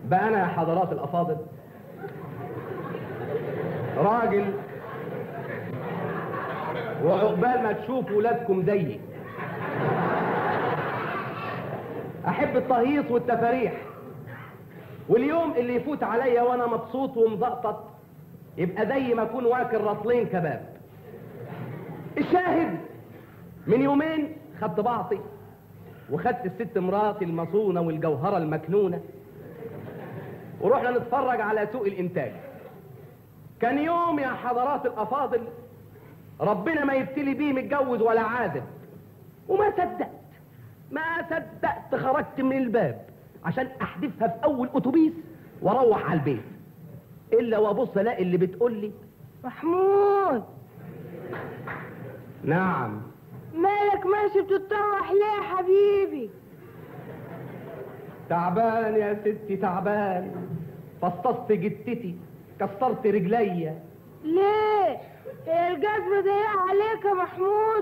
بقى انا يا حضرات الافاضل راجل وعقبال ما تشوفوا ولادكم زيي احب التهيص والتفاريح واليوم اللي يفوت عليا وانا مبسوط ومزقطط يبقى زي ما اكون واكل رطلين كباب الشاهد من يومين خدت بعضي وخدت الست مراتي المصونة والجوهرة المكنونة ورحنا نتفرج على سوق الإنتاج كان يوم يا حضرات الأفاضل ربنا ما يبتلي بيه متجوز ولا عازب وما صدقت ما صدقت خرجت من الباب عشان أحدفها في أول أتوبيس وأروح على البيت إلا وأبص ألاقي اللي بتقول لي محمود نعم مالك ماشي بتتطوح ليه يا حبيبي تعبان يا ستي تعبان فصصت جتتي كسرت رجليا ليه هي الجزمة ضيقة عليك يا محمود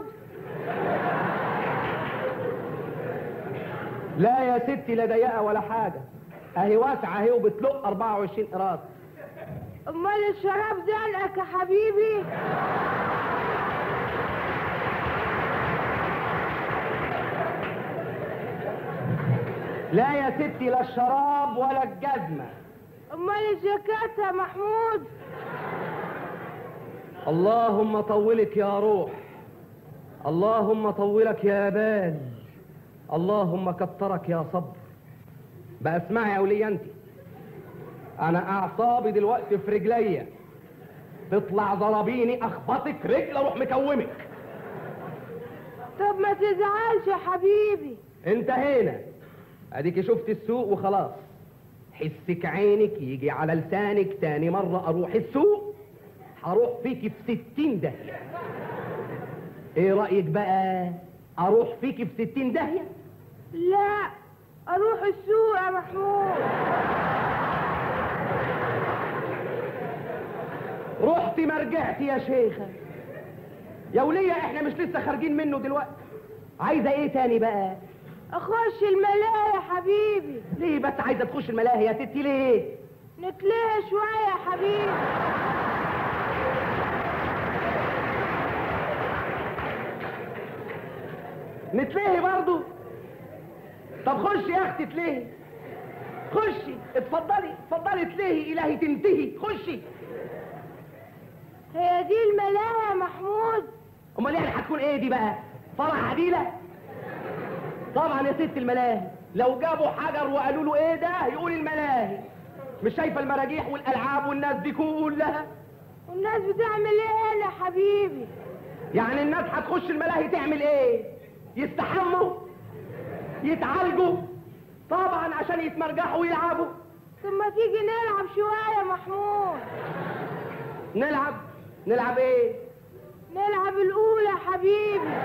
لا يا ستي لا ضيقه ولا حاجه اهي واسعه اهي وبتلق 24 قراط امال الشراب زنقك يا حبيبي لا يا ستي لا الشراب ولا الجزمه امال الجاكيت يا محمود اللهم طولك يا روح اللهم طولك يا بال اللهم كترك يا صبر بقى اسمعي يا ولي انت انا اعصابي دلوقتي في رجليا تطلع ضربيني اخبطك رجل اروح مكومك طب ما تزعلش يا حبيبي انتهينا اديك شفت السوق وخلاص حسك عينك يجي على لسانك تاني مرة اروح السوق هروح فيك في ستين داهية ايه رأيك بقى اروح فيك في ستين داهية لا اروح السوق يا محمود رحت ما رجعت يا شيخة يا ولية احنا مش لسه خارجين منه دلوقتي عايزة ايه تاني بقى اخش الملاهي يا حبيبي ليه بس عايزة تخش الملاهي يا ستي ليه نتلهي شوية يا حبيبي نتلهي برضو طب خشي يا اختي تلهي خشي اتفضلي اتفضلي تلهي الهي تنتهي خشي هي دي الملاهي يا محمود امال يعني هتكون ايه دي بقى فرح عديله طبعا يا ست الملاهي لو جابوا حجر وقالوا له ايه ده يقول الملاهي مش شايفه المراجيح والالعاب والناس دي كلها والناس بتعمل ايه هنا يا حبيبي يعني الناس هتخش الملاهي تعمل ايه يستحموا يتعالجوا طبعا عشان يتمرجحوا ويلعبوا طب ما تيجي نلعب شوية يا محمود نلعب نلعب ايه نلعب الأولى يا حبيبي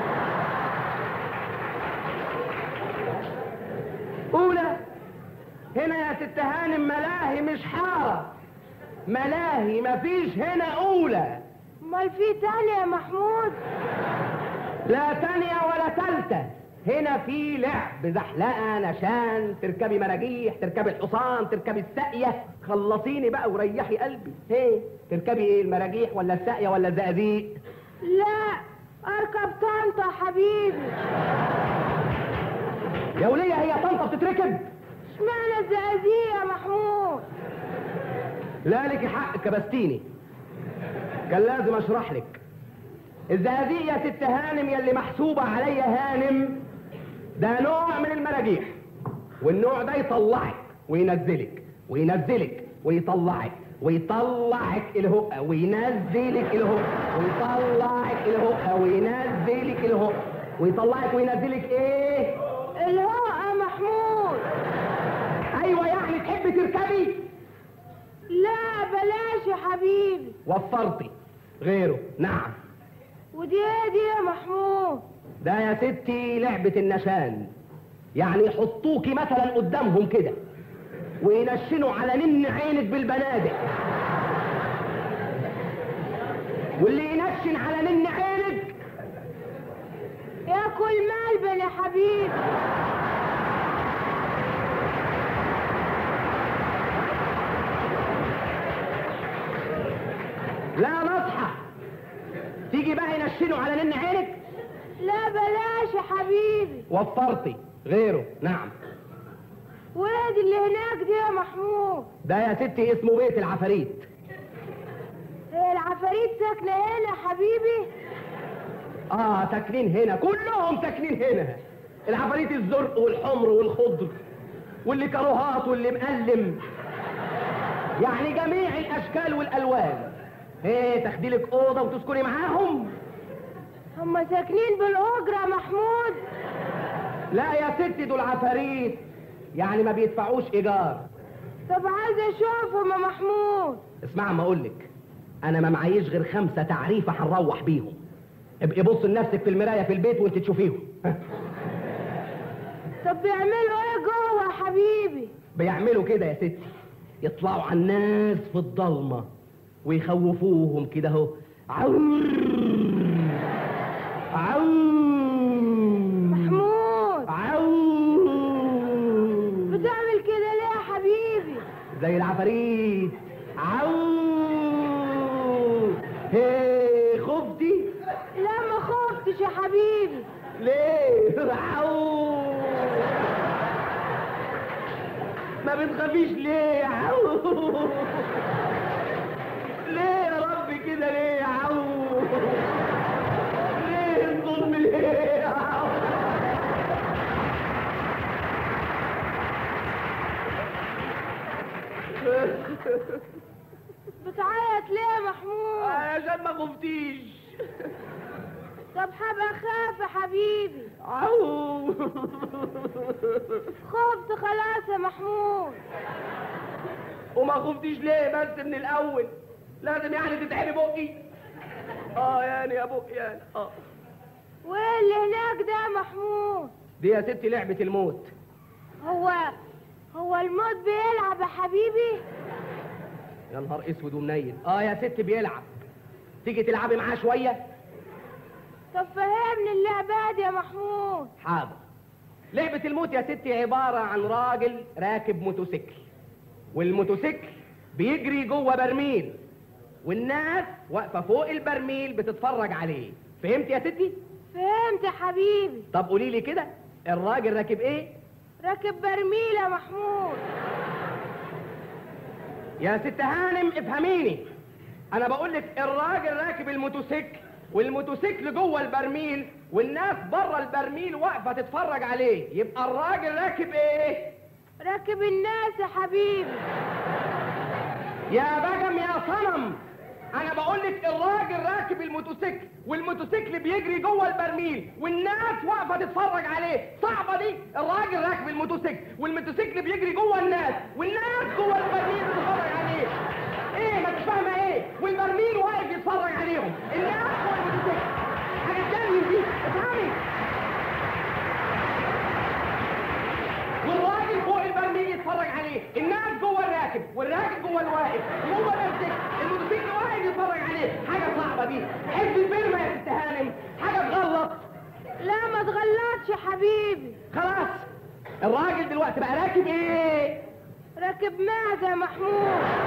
اولى هنا يا ست هانم ملاهي مش حاره ملاهي مفيش هنا اولى امال في تانية يا محمود لا تانية ولا تالتة هنا في لعب زحلقة نشان تركبي مراجيح تركبي الحصان تركبي الساقية خلصيني بقى وريحي قلبي ايه تركبي ايه المراجيح ولا الساقية ولا الزقازيق لا اركب طنطا يا حبيبي يا ولية هي طنطا بتتركب اشمعنى الزقازيق يا محمود لا لك حق كبستيني كان لازم اشرح لك الزقازيق يا ست هانم يلي محسوبة عليا هانم ده نوع من المراجيح والنوع ده يطلعك وينزلك وينزلك ويطلعك ويطلعك الهقة وينزلك الهقة ويطلعك الهقة وينزلك الهقة ويطلعك وينزلك ايه الهوء يا محمود ايوه يعني تحبي تركبي لا بلاش يا حبيبي وفرتي غيره نعم ودي ايه دي يا محمود ده يا ستي لعبة النشان يعني يحطوكي مثلا قدامهم كده وينشنوا على نن عينك بالبنادق واللي ينشن على نن عينك ياكل ملبن يا حبيبي لا نصحى تيجي بقى ينشنوا على نن عينك لا بلاش يا حبيبي وفرتي غيره نعم وادي اللي هناك دي يا محمود ده يا ستي اسمه بيت العفاريت هي العفاريت ساكنة هنا يا حبيبي اه ساكنين هنا كلهم ساكنين هنا العفاريت الزرق والحمر والخضر واللي كروهات واللي مقلم يعني جميع الاشكال والالوان ايه تاخدي لك اوضه وتسكني معاهم هما ساكنين بالأجرة يا محمود لا يا ستي دول عفاريت يعني ما بيدفعوش ايجار طب عايزة أشوفهم يا محمود اسمع ما اقول لك انا ما معيش غير خمسه تعريفه هنروح بيهم ابقي بص لنفسك في المرايه في البيت وانت تشوفيهم ها. طب بيعملوا ايه جوه يا حبيبي بيعملوا كده يا ستي يطلعوا على الناس في الضلمه ويخوفوهم كده اهو عور عور محمود عور بتعمل كده ليه يا حبيبي زي العفاريت عور هي خفتي لا ما خفتش يا حبيبي ليه عور ما بتخافيش ليه عور ليه يا رب كده ليه عور ليه الظلم ليه عور بتعيط ليه يا محمود عشان ما خفتيش طب هبقى خاف يا حبيبي عور خفت خلاص يا محمود وما خفتيش ليه بس من الاول لازم يعني تتعبي بقي اه يعني يا بقي يعني اه وايه اللي هناك ده يا محمود دي يا ستي لعبة الموت هو هو الموت بيلعب يا حبيبي يا نهار اسود ومنيل اه يا ست بيلعب تيجي تلعبي معاه شوية طب فهمني اللعبة دي يا محمود حاضر لعبة الموت يا ستي عبارة عن راجل راكب موتوسيكل والموتوسيكل بيجري جوه برميل والناس واقفة فوق البرميل بتتفرج عليه فهمت يا ستي؟ فهمت يا حبيبي طب قولي لي كده الراجل راكب ايه؟ راكب برميل يا محمود يا ست هانم افهميني انا بقول لك الراجل راكب الموتوسيكل والموتوسيكل جوه البرميل والناس بره البرميل واقفه تتفرج عليه يبقى الراجل راكب ايه راكب الناس يا حبيبي يا بجم يا صنم انا بقول لك الراجل راكب الموتوسيكل والموتوسيكل بيجري جوه البرميل والناس واقفه تتفرج عليه صعبه دي الراجل راكب الموتوسيكل والموتوسيكل بيجري جوه الناس والناس جوه البرميل بتتفرج عليه ايه ما انتش فاهمه ايه والبرميل واقف يتفرج عليهم الناس جوه الموتوسيكل حاجه تانية دي افهمي والراجل فوق البرميل يتفرج عليه الناس جوه الراكب والراكب جوه الواقف جوه الموتوسيكل الموتوسيكل واقف يتفرج عليه حاجه صعبه دي حب البرمه يا ست هانم حاجه تغلط لا ما تغلطش يا حبيبي خلاص الراجل دلوقتي بقى راكب ايه راكب معزة يا محمود